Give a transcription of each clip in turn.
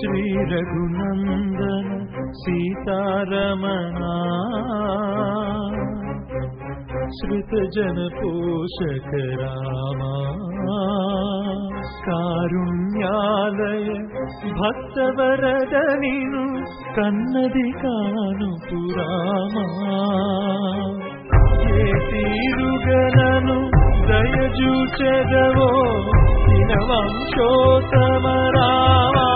శ్రీ రఘునందన సీతారమణ శ్రుతజన పోషక రామా కారుణ్యాలయ భక్తవరద నిను కన్నది కాను పురామా ఏ తీరుగనను దయజూచెదవో దినవంశోత్తమ రామా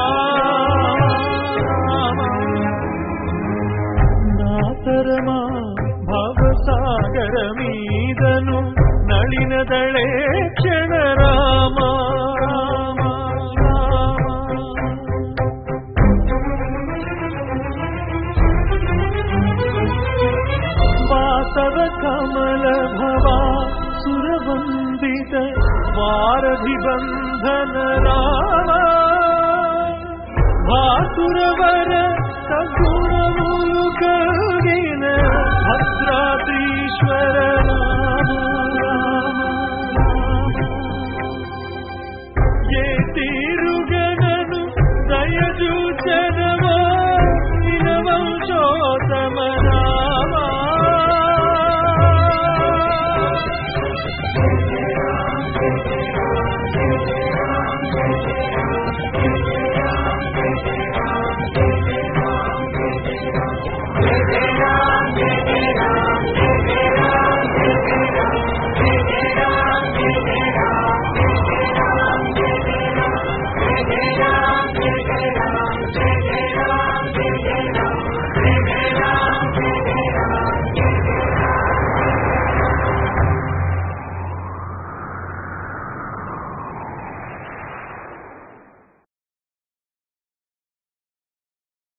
నాతరమా భవసాగర మీదను నళినదళే క్షణ రామా వాసవ కమల భవా సురవందిత వారధి బంధన రామ భాసురవర సగుణములు కలిగిన భద్రాధీశ్వర రామ